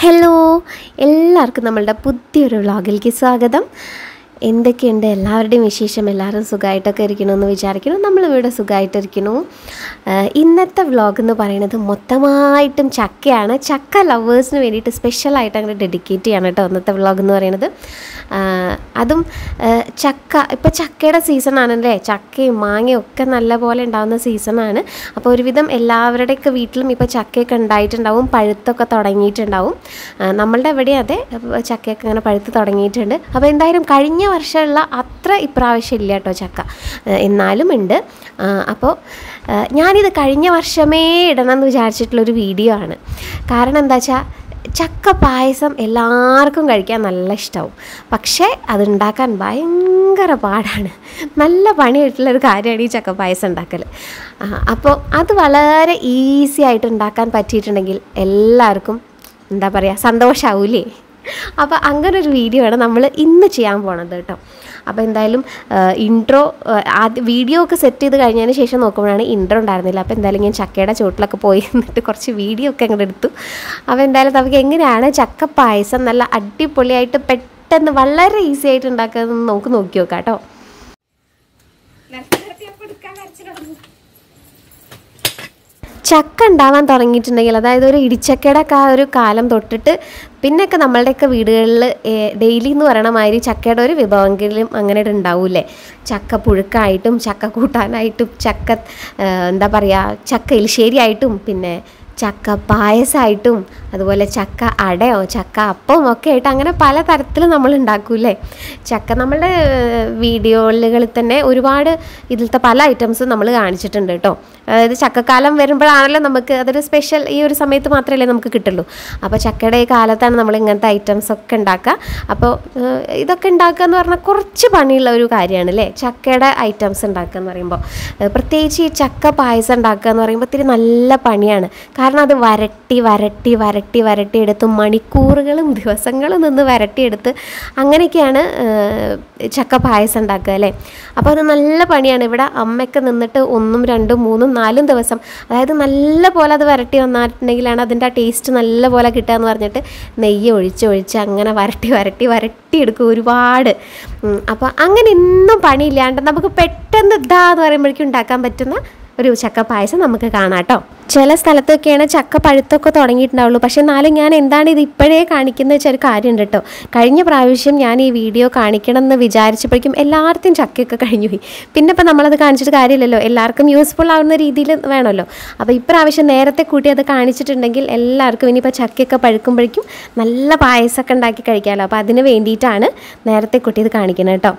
Hello എല്ലാവർക്കും നമ്മളുടെ പുതിയൊരു വ്ളോഗിലേക്ക് സ്വാഗതം എന്തൊക്കെയുണ്ട് എല്ലാവരുടെയും വിശേഷം എല്ലാവരും സുഖമായിട്ടൊക്കെ ഇരിക്കണമെന്ന് വിചാരിക്കുന്നു നമ്മളിവിടെ സുഖമായിട്ടിരിക്കുന്നു ആഹ് ഇന്നത്തെ വ്ളോഗ് എന്ന് പറയുന്നത് മൊത്തമായിട്ടും ചക്കയാണ് ചക്ക ലവേഴ്സിന് വേണ്ടിയിട്ട് സ്പെഷ്യലായിട്ട് അങ്ങനെ ഡെഡിക്കേറ്റ് ചെയ്യാണ് കേട്ടോ ഇന്നത്തെ വ്ളോഗ് എന്ന് പറയുന്നത് ആഹ് അതും ആഹ് ചക്ക ഇപ്പോൾ ചക്കയുടെ സീസൺ ആണല്ലേ ചക്കയും മാങ്ങയും ഒക്കെ നല്ല പോലെ ഉണ്ടാകുന്ന സീസണാണ് അപ്പോൾ ഒരുവിധം എല്ലാവരുടെയൊക്കെ വീട്ടിലും ഇപ്പോൾ ചക്കയൊക്കെ ഉണ്ടായിട്ടുണ്ടാവും പഴുത്തൊക്കെ തുടങ്ങിയിട്ടുണ്ടാവും ആ, നമ്മളുടെ ഇവിടെ അതെ അപ്പോൾ ചക്കയൊക്കെ ഇങ്ങനെ പഴുത്ത് തുടങ്ങിയിട്ടുണ്ട് അപ്പോൾ എന്തായാലും കഴിഞ്ഞ വർഷമുള്ള അത്ര ഇപ്രാവശ്യം ഇല്ല കേട്ടോ ചക്ക ആ, എന്നാലും ഉണ്ട് ആ, അപ്പോൾ ആ, ഞാനിത് കഴിഞ്ഞ വർഷമേ ഇടണം എന്ന് വിചാരിച്ചിട്ടുള്ളൊരു വീഡിയോ ആണ് കാരണം എന്താ വെച്ചാൽ ചക്ക പായസം എല്ലാവർക്കും കഴിക്കാൻ നല്ല ഇഷ്ടമാവും പക്ഷേ അതുണ്ടാക്കാൻ ഭയങ്കര പാടാണ് നല്ല പണിയായിട്ടുള്ളൊരു കാര്യമാണ് ഈ ചക്ക പായസം ഉണ്ടാക്കൽ ആ, അപ്പോൾ അത് വളരെ ഈസി ആയിട്ട് ഉണ്ടാക്കാൻ പറ്റിയിട്ടുണ്ടെങ്കിൽ എല്ലാവർക്കും എന്താ പറയുക സന്തോഷമാവൂലേ അപ്പോൾ അങ്ങനെ ഒരു വീഡിയോ ആണ് നമ്മൾ ഇന്ന് ചെയ്യാൻ പോണത് കേട്ടോ അപ്പോൾ എന്തായാലും ഇൻട്രോ ആദ്യം വീഡിയോ ഒക്കെ സെറ്റ് ചെയ്ത് കഴിഞ്ഞതിന് ശേഷം നോക്കുമ്പോഴാണ് ഇൻട്രോ ഉണ്ടായിരുന്നില്ല അപ്പോൾ എന്തായാലും ഞാൻ ചക്കയുടെ ചോട്ടിലൊക്കെ പോയി നിന്നിട്ട് കുറച്ച് വീഡിയോ ഒക്കെ അങ്ങോട്ട് എടുത്തു അപ്പോൾ എന്തായാലും നമുക്ക് എങ്ങനെയാണ് ചക്ക പായസം നല്ല അടിപൊളിയായിട്ട് പെട്ടെന്ന് വളരെ ഈസി ആയിട്ട് ഉണ്ടാക്കുന്നത് നമുക്ക് നോക്കി നോക്കാം കേട്ടോ ചക്ക ഉണ്ടാവാൻ തുടങ്ങിയിട്ടുണ്ടെങ്കിൽ അതായത് ഒരു ഇടിച്ചക്കയുടെ ഒക്കെ ആ ഒരു കാലം തൊട്ടിട്ട് പിന്നെയൊക്കെ നമ്മളുടെയൊക്കെ വീടുകളിൽ ഡെയിലി എന്ന് പറയണ മാതിരി ചക്കയുടെ ഒരു വിഭവമെങ്കിലും അങ്ങനെ ഉണ്ടാവൂലേ ചക്ക പുഴുക്കായിട്ടും ചക്ക കൂട്ടാനായിട്ടും ചക്ക ആ, എന്താ പറയുക ചക്ക എലിശ്ശേരി ആയിട്ടും പിന്നെ ചക്ക പായസമായിട്ടും അതുപോലെ ചക്ക അടയോ ചക്ക അപ്പവും ഒക്കെ ആയിട്ട് അങ്ങനെ പല തരത്തിൽ നമ്മൾ ഉണ്ടാക്കൂലേ ചക്ക നമ്മളുടെ വീഡിയോകളിൽ തന്നെ ഒരുപാട് ഇതിലത്തെ പല ഐറ്റംസും നമ്മൾ കാണിച്ചിട്ടുണ്ട് കേട്ടോ അതായത് ചക്കക്കാലം വരുമ്പോഴാണല്ലോ നമുക്ക് അതൊരു സ്പെഷ്യൽ ഈ ഒരു സമയത്ത് മാത്രമല്ലേ നമുക്ക് കിട്ടുള്ളൂ അപ്പോൾ ചക്കയുടെ ഈ കാലത്താണ് നമ്മൾ ഇങ്ങനത്തെ ഐറ്റംസ് ഒക്കെ ഉണ്ടാക്കുക അപ്പോൾ ഏഹ്, ഇതൊക്കെ ഉണ്ടാക്കുക എന്ന് പറഞ്ഞാൽ കുറച്ച് പണിയുള്ള ഒരു കാര്യമാണ് അല്ലേ ചക്കയുടെ ഐറ്റംസ് ഉണ്ടാക്കുക എന്ന് പറയുമ്പോൾ ഏഹ്, പ്രത്യേകിച്ച് ഈ ചക്ക പായസം ഉണ്ടാക്കുക എന്ന് പറയുമ്പോൾ ഇത്തിരി നല്ല പണിയാണ് കാരണം അത് വരട്ടി വരട്ടി വരട്ടി വരട്ടി എടുത്ത് മണിക്കൂറുകളും ദിവസങ്ങളും നിന്ന് വരട്ടിയെടുത്ത് അങ്ങനെയൊക്കെയാണ് ഏഹ്, ചക്ക പായസം ഉണ്ടാക്കുക അല്ലേ അപ്പോൾ അത് നല്ല പണിയാണ് ഇവിടെ അമ്മയൊക്കെ നിന്നിട്ട് ഒന്നും രണ്ടും മൂന്നും നാലും ദിവസം അതായത് നല്ല പോലെ അത് വരട്ടി വന്നിട്ടുണ്ടെങ്കിലാണ് അതിൻ്റെ ആ ടേസ്റ്റ് നല്ല പോലെ കിട്ടുക എന്ന് പറഞ്ഞിട്ട് നെയ്യ് ഒഴിച്ച് ഒഴിച്ച് അങ്ങനെ വരട്ടി വരട്ടി വരട്ടി എടുക്കും ഒരുപാട് ഉം, അപ്പോൾ അങ്ങനെ ഇന്നും പണിയില്ലാണ്ട് നമുക്ക് പെട്ടെന്ന് ഇതാ എന്ന് പറയുമ്പോഴേക്കും ഉണ്ടാക്കാൻ പറ്റുന്ന ഒരു ചക്ക പായസം നമുക്ക് കാണാം കേട്ടോ ചില സ്ഥലത്തൊക്കെയാണ് ചക്ക പഴുത്തൊക്കെ തുടങ്ങിയിട്ടുണ്ടാവുള്ളൂ പക്ഷെ എന്നാലും ഞാൻ എന്താണ് ഇത് ഇപ്പോഴേ കാണിക്കുന്ന വെച്ചാൽ ഒരു കാര്യമുണ്ട് കേട്ടോ കഴിഞ്ഞ പ്രാവശ്യം ഞാൻ ഈ വീഡിയോ കാണിക്കണം എന്ന് വിചാരിച്ചപ്പോഴേക്കും എല്ലാവർക്കും ചക്കയൊക്കെ കഴിഞ്ഞു പോയി പിന്നെ ഇപ്പം നമ്മളത് കാണിച്ചിട്ട് കാര്യമില്ലല്ലോ എല്ലാവർക്കും യൂസ്ഫുൾ ആവുന്ന രീതിയിൽ വേണമല്ലോ അപ്പോൾ ഇപ്രാവശ്യം നേരത്തെ കൂട്ടി അത് കാണിച്ചിട്ടുണ്ടെങ്കിൽ എല്ലാവർക്കും ഇനിയിപ്പോൾ ചക്കയൊക്കെ പഴുക്കുമ്പോഴേക്കും നല്ല പായസമൊക്കെ ഉണ്ടാക്കി കഴിക്കാമല്ലോ അപ്പോൾ അതിന് വേണ്ടിയിട്ടാണ് നേരത്തെ കൂട്ടി ഇത് കാണിക്കുന്നത് കേട്ടോ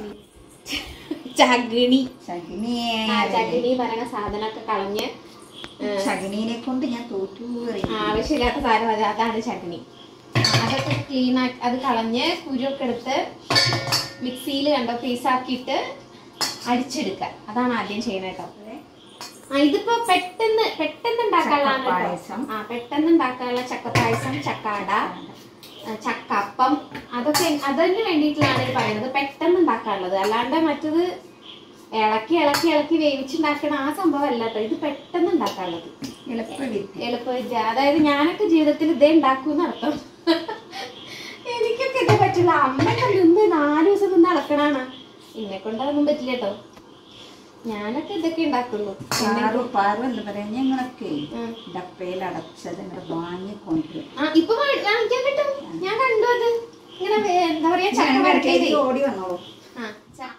ചകിണി ചകിനിയെ ആ ചകിണി പറയുന്ന സാധനമൊക്കെ കളഞ്ഞ് ചകിനീനെ കൊണ്ട് ഞാൻ തോറ്റു പറയും. ആവശ്യമില്ലാത്ത സാധനം അത് അതാണ് ചട്നി അതൊക്കെ ക്ലീൻ ആക്കി അത് കളഞ്ഞ് കുരുവൊക്കെ എടുത്ത് മിക്സിയിൽ കണ്ടോ പീസാക്കിയിട്ട് അടിച്ചെടുക്കുക അതാണ് ആദ്യം ചെയ്യുന്നത് കേട്ടോ ആ ഇതിപ്പോ പെട്ടെന്ന് പെട്ടെന്ന് ഉണ്ടാക്കാനുള്ളതാണ് കേട്ടോ. ചക്കപ്പായസം. ആ പെട്ടെന്ന് ഉണ്ടാക്കാനുള്ള ചക്കപ്പായസം ചക്കാട ആ, ചക്കപ്പം അതൊക്കെ അതിന് വേണ്ടിയിട്ടുള്ളതാണ് ഈ പറയുന്നത് പെട്ടെന്ന് ഉണ്ടാക്കാനുള്ളത് അല്ലാണ്ട് മറ്റത് ഇളക്കി ഇളക്കി ഇളക്കി വേവിച്ചുണ്ടാക്കണ ആ സംഭവം അല്ല കേട്ടോ ഇത് പെട്ടെന്ന് ഉണ്ടാക്കാനുള്ളത് എളുപ്പവിദ്യ എളുപ്പവിദ്യ അതായത് ഞാനൊക്കെ ജീവിതത്തിൽ ഇതേ ഉണ്ടാക്കൂന്ന് അർത്ഥം എനിക്കൊക്കെ ഇത് പറ്റില്ല അമ്മയൊക്കെ നിന്ന് നാല് ദിവസം നിന്ന് അളക്കണാണ് എന്നെ കൊണ്ട് അതൊന്നും പറ്റില്ല കേട്ടോ ഞാനൊക്കെ ഇതൊക്കെ ഉണ്ടാക്കുള്ളൂ പാറു പാറു എന്താ പറയാ ഞങ്ങളൊക്കെ ഉം. ഡപ്പയിൽ അടച്ചത് ഇങ്ങോട്ട് വാങ്ങിക്കൊണ്ട് ആ ഇപ്പൊ വാ- വാങ്ങിക്കാൻ കിട്ടും ഞാൻ കണ്ടു അത് ഇങ്ങനെ വേ- എന്താ പറയാ ചക്ക വരട്ടിയത് ഇടയ്ക്ക് ഓടി വന്നോളൂ ആ ചക്ക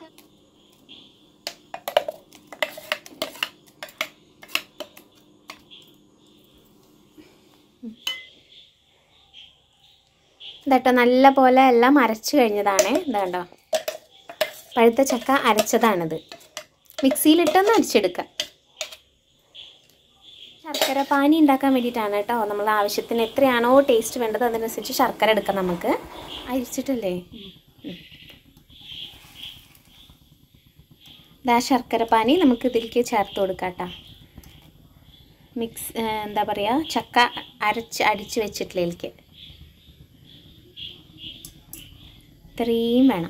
ഇതട്ടോ നല്ല പോലെ എല്ലാം അരച്ചു കഴിഞ്ഞതാണ് ഇതാണ്ടോ പഴുത്ത ചക്ക അരച്ചതാണിത് മിക്സിയിലിട്ടൊന്ന് അരിച്ചെടുക്കാം ശർക്കര പാനി ഉണ്ടാക്കാൻ വേണ്ടിയിട്ടാണ് കേട്ടോ നമ്മൾ ആവശ്യത്തിന് എത്രയാണോ ടേസ്റ്റ് വേണ്ടത് അതിനനുസരിച്ച് ശർക്കര എടുക്കാം നമുക്ക് അരിച്ചിട്ടല്ലേ ഇതാ ശർക്കര പാനി നമുക്ക് ഇതിലേക്ക് ചേർത്ത് കൊടുക്കാം കേട്ടോ മിക്സ് ഏഹ് എന്താ പറയുക ചക്ക അരച്ച് അടിച്ച് വെച്ചിട്ടില്ലേക്ക് ഇത്രയും വേണം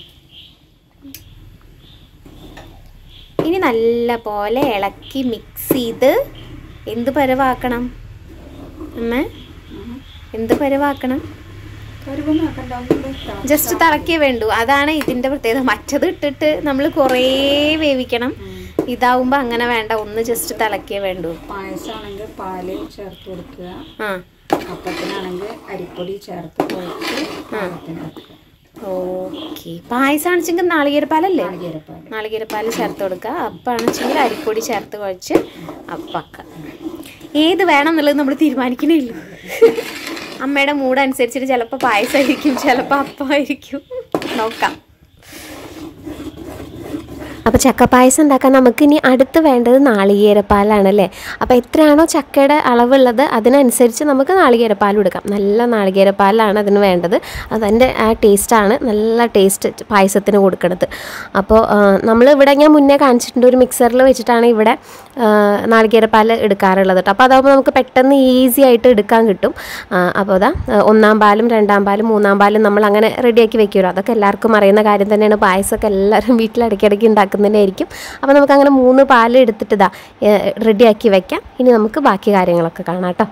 ഇനി നല്ല പോലെ ഇളക്കി മിക്സ് ചെയ്ത് എന്ത് പരവാക്കണം അമ്മ എന്ത് പരവാക്കണം കരുവൊന്നും ആക്കണ്ട ഒന്നുകൂടെ തിളച്ച് ജസ്റ്റ് തിളക്കിയേ വേണ്ടു അതാണ് ഇതിന്റെ പ്രത്യേകത മറ്റത് ഇട്ടിട്ട് നമ്മൾ കുറേ വേവിക്കണം ഇതാവുമ്പോ അങ്ങനെ വേണ്ട ഒന്ന് ജസ്റ്റ് തിളക്കിയേ വേണ്ടു പായസമാണെങ്കിൽ പാല് ചേർത്ത് കൊടുക്കുക ആ അപ്പത്തിനാണെങ്കിൽ അരിപ്പൊടി ചേർത്ത് കുഴച്ച് പാകത്തിന് വെക്കുക ഓക്കെ പായസാണെച്ചെങ്കിൽ നാളികേരപ്പാലല്ലേ നാളികേരപ്പാൽ നാളികേരപ്പാൽ ചേർത്ത് കൊടുക്കുക അപ്പാണെച്ചെങ്കിൽ അരിപ്പൊടി ചേർത്ത് കുഴച്ച് അപ്പക്ക ഏത് വേണം എന്നുള്ളത് നമ്മൾ തീരുമാനിക്കണേ ഉള്ളൂ അമ്മയുടെ മൂഡ് അനുസരിച്ചിട്ട് ചിലപ്പോൾ പായസമായിരിക്കും ചിലപ്പോൾ അപ്പമായിരിക്കും നോക്കാം അപ്പോൾ ചക്കപ്പായസം ഉണ്ടാക്കാൻ നമുക്ക് ഇനി അടുത്ത് വേണ്ടത് നാളികേരപ്പാലാണല്ലേ അപ്പോൾ എത്രയാണോ ചക്കയുടെ അളവുള്ളത് അതിനനുസരിച്ച് നമുക്ക് നാളികേരപ്പാൽ കൊടുക്കാം നല്ല നാളികേരപ്പാലാണ് അതിന് വേണ്ടത് അതിൻ്റെ ആ ടേസ്റ്റാണ് നല്ല ടേസ്റ്റ് പായസത്തിന് കൊടുക്കുന്നത് അപ്പോൾ നമ്മൾ ഇവിടെ ഞാൻ മുന്നേ കാണിച്ചിട്ടുണ്ട് ഒരു മിക്സറിൽ വെച്ചിട്ടാണ് ഇവിടെ ആ, നാളികേരപ്പാൽ എടുക്കാറുള്ളത് കേട്ടോ അപ്പോൾ അതാകുമ്പോൾ നമുക്ക് പെട്ടെന്ന് ഈസി ആയിട്ട് എടുക്കാൻ കിട്ടും ആ, അപ്പോൾ അതാ ആ, ഒന്നാം പാലും രണ്ടാം പാലും മൂന്നാം പാലും നമ്മൾ അങ്ങനെ റെഡിയാക്കി വെക്കുമല്ലോ അതൊക്കെ എല്ലാവർക്കും അറിയുന്ന കാര്യം തന്നെയാണ് പായസമൊക്കെ എല്ലാവരും വീട്ടിൽ ഇടയ്ക്കിടയ്ക്ക് ഉണ്ടാക്കുന്നതിനായിരിക്കും അപ്പോൾ നമുക്ക് അങ്ങനെ മൂന്ന് പാല് എടുത്തിട്ട് ഇതാ റെഡിയാക്കി വെക്കാം ഇനി നമുക്ക് ബാക്കി കാര്യങ്ങളൊക്കെ കാണാം കേട്ടോ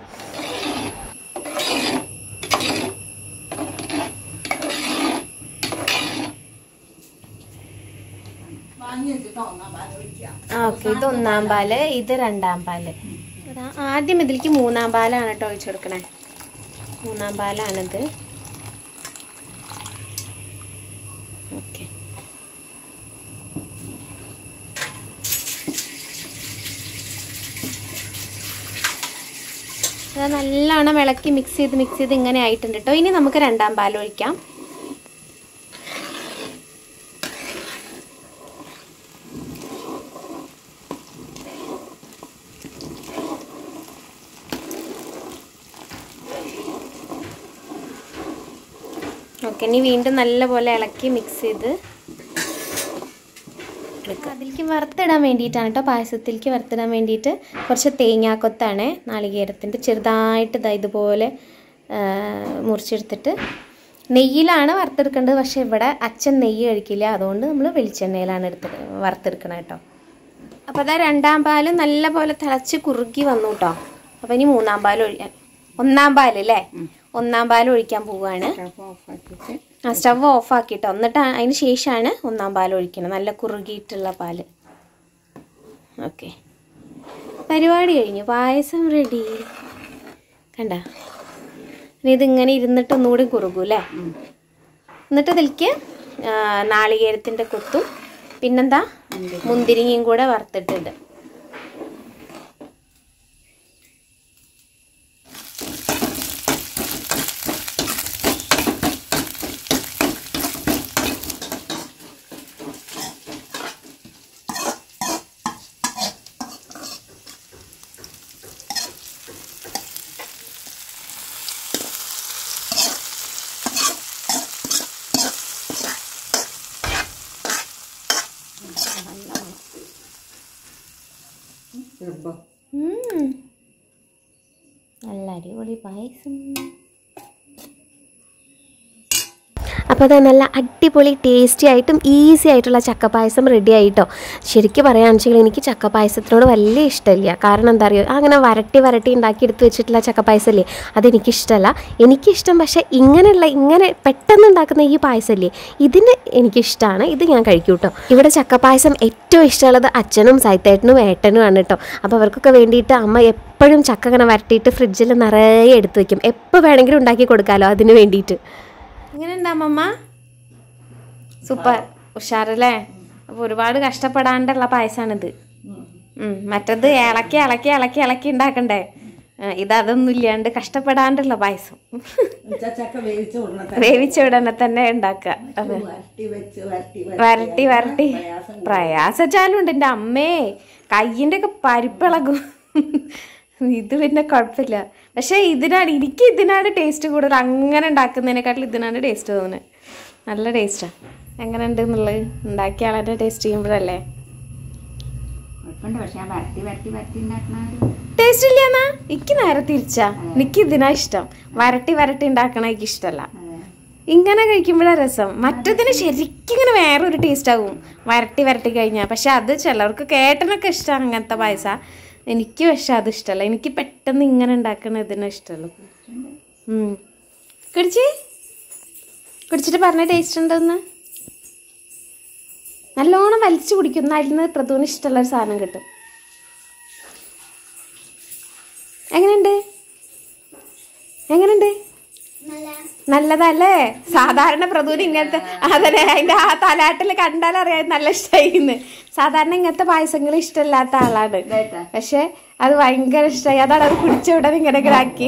ഓക്കെ ഇത് ഒന്നാം പാല് ഇത് രണ്ടാം പാല് അതാ ആദ്യം ഇതിലേക്ക് മൂന്നാം പാലാണ് കേട്ടോ ഒഴിച്ചു കൊടുക്കണേ മൂന്നാം പാലാണിത് ഓക്കെ അത് നല്ലോണം ഇളക്കി മിക്സ് ചെയ്ത് മിക്സ് ചെയ്ത് ഇങ്ങനെ ആയിട്ടുണ്ട് കേട്ടോ ഇനി നമുക്ക് രണ്ടാം പാൽ ഒഴിക്കാം ഓക്കെ ഇനി വീണ്ടും നല്ലപോലെ ഇളക്കി മിക്സ് ചെയ്ത് എടുക്കുക അതിലേക്ക് വറുത്തിടാൻ വേണ്ടിയിട്ടാണ് കേട്ടോ പായസത്തിലേക്ക് വറുത്തിടാൻ വേണ്ടിയിട്ട് കുറച്ച് തേങ്ങാക്കൊത്താണ് നാളികേരത്തിൻ്റെ ചെറുതായിട്ട് ഇതാ ഇതുപോലെ ആ, മുറിച്ചെടുത്തിട്ട് നെയ്യിലാണ് വറുത്തെടുക്കേണ്ടത് പക്ഷേ ഇവിടെ അച്ഛൻ നെയ്യ് കഴിക്കില്ല അതുകൊണ്ട് നമ്മൾ വെളിച്ചെണ്ണയിലാണ് എടുത്ത് വറുത്തെടുക്കണം കേട്ടോ അപ്പോൾ അതാ രണ്ടാം പാല് നല്ല പോലെ തിളച്ച് കുറുകി വന്നു കേട്ടോ അപ്പോൾ ഇനി മൂന്നാം പാൽ ഒഴിക്കാൻ ഒന്നാം പാല് അല്ലേ ഒന്നാം പാൽ ഒഴിക്കാൻ പോവുകയാണ് സ്റ്റവ് ഓഫാക്കിയിട്ട് ആ സ്റ്റവ് ഓഫ് ആക്കിട്ടോ എന്നിട്ട് അതിന് ശേഷമാണ് ഒന്നാം പാൽ ഒഴിക്കുന്നത് നല്ല കുറുകിയിട്ടുള്ള പാല് ഓക്കെ പരിപാടി കഴിഞ്ഞു പായസം റെഡി കണ്ട ഇനി ഇതിങ്ങനെ ഇരുന്നിട്ട് ഒന്നുകൂടി കുറുകും അല്ലേ എന്നിട്ട് ഇതിലേക്ക് നാളികേരത്തിൻ്റെ കൊത്തും പിന്നെന്താ മുന്തിരിങ്ങയും കൂടെ വറുത്തിട്ടുണ്ട് ചെറുപ്പം ഉം. നല്ല അടിപൊളി പായസം അപ്പോൾ അത് നല്ല അടിപൊളി ടേസ്റ്റി ആയിട്ടും ഈസി ആയിട്ടുള്ള ചക്കപ്പായസം റെഡി ആയിട്ടോ ശരിക്കും പറയുകയാണെന്ന് വെച്ചെങ്കിൽ എനിക്ക് ചക്കപ്പായസത്തിനോട് വലിയ ഇഷ്ടമില്ല കാരണം എന്താ പറയുക അങ്ങനെ വരട്ടി വരട്ടി ഉണ്ടാക്കി എടുത്ത് വെച്ചിട്ടുള്ള ചക്കപ്പായസമല്ലേ അതെനിക്കിഷ്ടമല്ല എനിക്കിഷ്ടം പക്ഷേ ഇങ്ങനെയുള്ള ഇങ്ങനെ പെട്ടെന്ന് ഉണ്ടാക്കുന്ന ഈ പായസമല്ലേ ഇതിന് എനിക്കിഷ്ടമാണ് ഇത് ഞാൻ കഴിക്കും കേട്ടോ ഇവിടെ ചക്കപ്പായസം ഏറ്റവും ഇഷ്ടമുള്ളത് അച്ഛനും സൈത്തേട്ടനും ഏട്ടനുമാണ് കേട്ടോ അപ്പോൾ അവർക്കൊക്കെ വേണ്ടിയിട്ട് അമ്മ എപ്പോഴും ചക്ക ഇങ്ങനെ വരട്ടിയിട്ട് ഫ്രിഡ്ജിൽ നിറയെ എടുത്ത് വെക്കും എപ്പോൾ വേണമെങ്കിലും ഉണ്ടാക്കി കൊടുക്കാമല്ലോ അതിന് വേണ്ടിയിട്ട് എങ്ങനെ ഉണ്ടാമമ്മ സൂപ്പർ ഉഷാറല്ലേ അപ്പോൾ ഒരുപാട് കഷ്ടപ്പെടാണ്ടുള്ള പായസമാണിത് ഉം, മറ്റത് ഇളക്കി ഇളക്കി ഇളക്കി ഇളക്കി ഉണ്ടാക്കണ്ടേ ആ, ഇത് അതൊന്നും ഇല്ലാണ്ട് കഷ്ടപ്പെടാണ്ടുള്ള പായസം ചക്ക വേവിച്ച് കൊടുക്കണം വേവിച്ച ഉടനെ തന്നെ ഉണ്ടാക്കുക അതെ വരട്ടി വെച്ച് വരട്ടി വരട്ടി വരട്ടി പ്രയാസച്ചാലും ഉണ്ട് എൻ്റെ അമ്മേ കയ്യിൻ്റെ ഒക്കെ പരിപ്പിളകും ഇത് പിന്നെ കുഴപ്പമില്ല പക്ഷേ ഇതിനാണ് എനിക്ക് ഇതിനാണ് ടേസ്റ്റ് കൂടുതൽ അങ്ങനെ ഉണ്ടാക്കുന്നതിനെക്കാട്ടിൽ ഇതിനാണ് ടേസ്റ്റ് തോന്നുന്നത് നല്ല ടേസ്റ്റാണ് എങ്ങനെ ഉണ്ട് എന്നുള്ളത് ഉണ്ടാക്കിയ ആളെ ടേസ്റ്റ് ചെയ്യുമ്പോഴല്ലേ കുഴപ്പമുണ്ട് പക്ഷെ ഞാൻ വരട്ടി വരട്ടി വരട്ടി ഉണ്ടാക്കണ ഒരു ടേസ്റ്റ് ഇല്ലെന്നാ എനിക്ക് നേരെ തിരിച്ചാ എനിക്ക് ഇതിനാ ഇഷ്ടം വരട്ടി വരട്ടി ഉണ്ടാക്കണ എനിക്ക് ഇഷ്ടമല്ല അതെ. ഇങ്ങനെ കഴിക്കുമ്പോഴാണ് രസം മറ്റതിന് ശരിക്കും ഇങ്ങനെ വേറൊരു ടേസ്റ്റ് ആകും വരട്ടി വരട്ടി കഴിഞ്ഞാൽ പക്ഷെ അത് ചിലർക്ക് കേട്ടനൊക്കെ ഇഷ്ടമാണ് അങ്ങനത്തെ പായസ എനിക്ക് പക്ഷെ അത് ഇഷ്ടമല്ല എനിക്ക് പെട്ടെന്ന് ഇങ്ങനെ ഉണ്ടാക്കണ ഇതിനെ ഇഷ്ടമുള്ളൂ ഉം. കുടിച്ച് കുടിച്ചിട്ട് പറഞ്ഞ ടേസ്റ്റ് ഉണ്ടോന്ന് നല്ലോണം വലിച്ചു കുടിക്കുന്ന അതിൽ നിന്ന് പ്രതൂന് ഇഷ്ടമുള്ള ഒരു സാധനം കിട്ടും എങ്ങനെയുണ്ട് എങ്ങനെയുണ്ട് നല്ലതല്ലേ സാധാരണ പ്രതൂന് ഇങ്ങനത്തെ അതന്നെ അതിന്റെ ആ തലാട്ടിൽ കണ്ടാലറിയാം നല്ല ഇഷ്ടമായിന്ന് സാധാരണ ഇങ്ങനത്തെ പായസങ്ങൾ ഇഷ്ടമില്ലാത്ത ആളാണ് ഇതായിട്ടാ? പക്ഷെ അത് ഭയങ്കര ഇഷ്ടമായി അതാണ് അത് കുടിച്ച ഉടനെ ഇങ്ങനെ ഇങ്ങനെ ആക്കി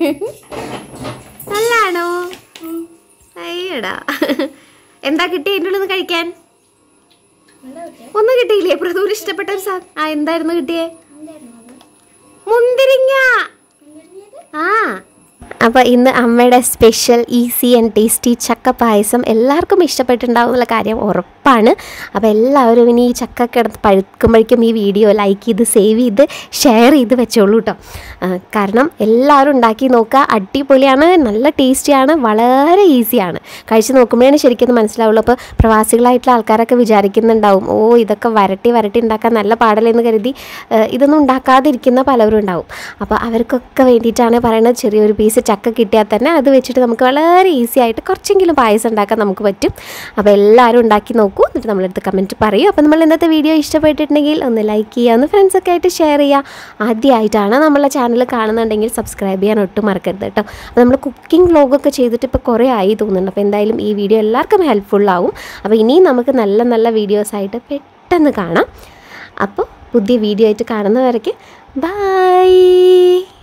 നല്ലാണോ അയ്യടാ എന്താ കിട്ടി എൻ്റെ ഉള്ളിൽ നിന്ന് കഴിക്കാൻ ഒന്നും കിട്ടിയില്ലേ പ്രതൂന് ഇഷ്ടപ്പെട്ട ഒരു സാധനം ആ എന്തായിരുന്നു കിട്ടിയേ മുന്തിരിങ്ങ ആ അപ്പോൾ ഇന്ന് അമ്മയുടെ സ്പെഷ്യൽ ഈസി ആൻഡ് ടേസ്റ്റി ചക്ക പായസം എല്ലാവർക്കും ഇഷ്ടപ്പെട്ടിട്ടുണ്ടാവും എന്നുള്ള കാര്യം ഉറപ്പാണ് അപ്പോൾ എല്ലാവരും ഇനി ഈ ചക്ക കിടന്ന് പഴുക്കുമ്പോഴേക്കും ഈ വീഡിയോ ലൈക്ക് ചെയ്ത് സേവ് ചെയ്ത് ഷെയർ ചെയ്ത് വെച്ചോളൂ കേട്ടോ ആ, കാരണം എല്ലാവരും ഉണ്ടാക്കി നോക്കുക അടിപൊളിയാണ് നല്ല ടേസ്റ്റിയാണ് വളരെ ഈസിയാണ് കഴിച്ച് നോക്കുമ്പോഴാണ് ശരിക്കും ഇത് മനസ്സിലാവുള്ളൂ അപ്പോൾ പ്രവാസികളായിട്ടുള്ള ആൾക്കാരൊക്കെ വിചാരിക്കുന്നുണ്ടാവും ഓ ഇതൊക്കെ വരട്ടി വരട്ടി ഉണ്ടാക്കാൻ നല്ല പാടലെന്ന് കരുതി ആ, ഇതൊന്നും ഉണ്ടാക്കാതിരിക്കുന്ന പലരും ഉണ്ടാവും അപ്പോൾ അവർക്കൊക്കെ വേണ്ടിയിട്ടാണ് പറയുന്നത് ചെറിയൊരു പീസ് ചക്ക കിട്ടിയാൽ തന്നെ അത് വെച്ചിട്ട് നമുക്ക് വളരെ ഈസി ആയിട്ട് കുറച്ചെങ്കിലും പായസം ഉണ്ടാക്കാൻ നമുക്ക് പറ്റും അപ്പോൾ എല്ലാവരും ഉണ്ടാക്കി നോക്കൂ എന്നിട്ട് നമ്മളടുത്ത് കമൻറ്റ് പറയൂ അപ്പോൾ നമ്മൾ ഇന്നത്തെ വീഡിയോ ഇഷ്ടപ്പെട്ടിട്ടുണ്ടെങ്കിൽ ഒന്ന് ലൈക്ക് ചെയ്യുക ഒന്ന് ഫ്രണ്ട്സൊക്കെ ആയിട്ട് ഷെയർ ചെയ്യുക ആദ്യമായിട്ടാണ് നമ്മളെ ചാനൽ കാണുന്നുണ്ടെങ്കിൽ സബ്സ്ക്രൈബ് ചെയ്യാൻ ഒട്ടും മറക്കരുത് കേട്ടോ അപ്പോൾ നമ്മൾ കുക്കിംഗ് വ്ലോഗൊക്കെ ചെയ്തിട്ട് ഇപ്പോൾ കുറേ ആയി തോന്നുന്നുണ്ട് അപ്പോൾ എന്തായാലും ഈ വീഡിയോ എല്ലാവർക്കും ഹെൽപ്ഫുൾ ആവും അപ്പോൾ ഇനിയും നമുക്ക് നല്ല നല്ല വീഡിയോസായിട്ട് പെട്ടെന്ന് കാണാം അപ്പോൾ പുതിയ വീഡിയോ ആയിട്ട് കാണുന്നവരേക്ക് ബൈ